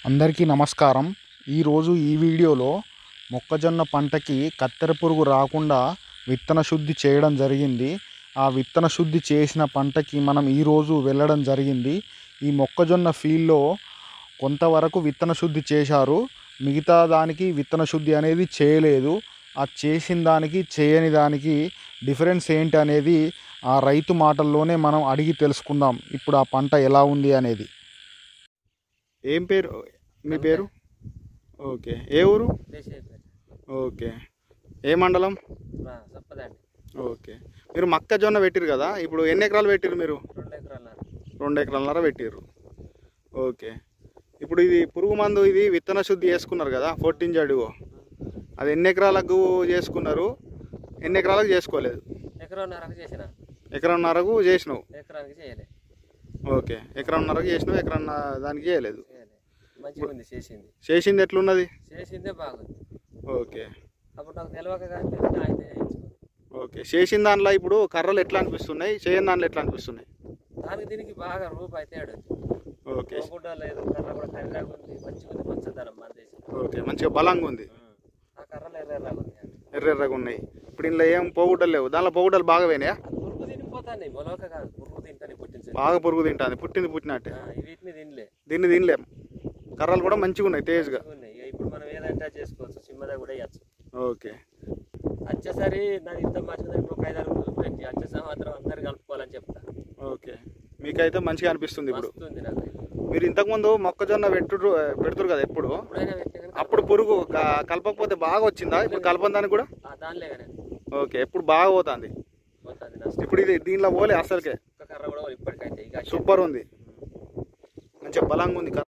అందరికీ నమస్కారం ఈరోజు ఈ వీడియోలో మొక్కజొన్న పంటకి కత్తెర పురుగు రాకుండా విత్తన శుద్ధి చేయడం జరిగింది ఆ విత్తన శుద్ధి చేసిన పంటకి మనం ఈరోజు వెళ్ళడం జరిగింది ఈ మొక్కజొన్న ఫీల్డ్లో కొంతవరకు విత్తన శుద్ధి చేశారు మిగతా దానికి విత్తన శుద్ధి అనేది చేయలేదు ఆ చేసిన దానికి చేయని దానికి డిఫరెన్స్ ఏంటి అనేది ఆ రైతు మాటల్లోనే మనం అడిగి తెలుసుకుందాం ఇప్పుడు ఆ పంట ఎలా ఉంది అనేది ఏం పేరు మీ పేరు ఓకే ఏ ఊరు దేశీయపేట ఓకే ఏ మండలం చెప్పదండి ఓకే మీరు మొక్కజొన్న పెట్టిరు కదా ఇప్పుడు ఎన్ని ఎకరాలు పెట్టిరు మీరు రెండు ఎకరాలు రెండు ఎకరాలన్నర పెట్టిర్రు ఓకే ఇప్పుడు ఇది పురుగు మందు ఇది విత్తన శుద్ధి చేసుకున్నారు కదా ఫోర్టీన్ జడుగు అది ఎన్ని ఎకరాలకు చేసుకున్నారు ఎన్ని ఎకరాలకు చేసుకోలేదు ఎకరాన్నరకు చేసిన ఎకరన్నరకు చేసినావు ఎకరానికి చేయలే ఓకే ఎకరన్నరకు చేసినావు ఎకరన్న దానికి చేయలేదు చేయలే మంచిగా ఉంది చేసింది చేసింది ఎట్లున్నది చేసిందే బాగుంది ఓకే అప్పుడు నాకు తెలియక కానీ తెలిస్తే ఆయన చేయించుకుంది ఓకే చేసిన దాంట్లో ఇప్పుడు కర్రలు ఎట్లా అనిపిస్తున్నాయి చేయని దాంట్లో ఎట్లా అనిపిస్తున్నాయి దానికి దీనికి బాగా రూపాయి తేడా ఓకే కూడా లేదు కర్ర కూడా కర్రగా ఉంది మంచిగా ఉంది పచ్చదనం మన దేశం ఓకే మంచిగా బలంగా ఉంది ఆ కర్రలు ఎర్రగా ఉంది ఎర్ర ఎర్రగా ఉన్నాయి ఇప్పుడు ఇందులో ఏం పోగుటలు లేవు దానిలో పోగుటలు బాగా పోయినాయా అది పురుగు తినిపోతాయి మొలక కాదు పురుగు తింటాను పుట్టించండి బాగా పురుగు తింటుంది పుట్టింది పుట్టినట్టే వీటిని తినలే దీన్ని తినలేం కర్రలు కూడా మంచిగా ఉన్నాయి తేజ్గా మంచిగా ఉన్నాయి ఇక ఇప్పుడు మనం ఏదంటే అది చేసుకోవచ్చు చిన్నదా కూడా వేయచ్చు ఓకే వచ్చేసరి నాది ఇంత మంచిగా ఇప్పుడు ఒక ఐదారు రోజులు పెట్టి వచ్చేసరి మాత్రం అందరు కలుపుకోవాలని చెప్తా ఓకే మీకైతే మంచిగా అనిపిస్తుంది ఇప్పుడు వస్తుంది నాకు మీరు ఇంతకుముందు మొక్కజొన్న పెట్టుడు పెడుతురు కదా ఎప్పుడు ఎప్పుడైనా పెట్టినా కానీ అప్పుడు పురుగు క- కలపకపోతే బాగా వచ్చిందా ఇప్పుడు కలపని దానికి కూడా ఆ దానిలే కానీ ఓకే ఎప్పుడు బాగా పోతుంది పోతుంది నష్టం ఇప్పుడు ఇది దీనిలో పోలే అసలుకే ఒక్క కర్ర కూడా ఇప్పటికైతే ఇక సూపర్ ఉంది మంచిగా బలంగా ఉంది కర్ర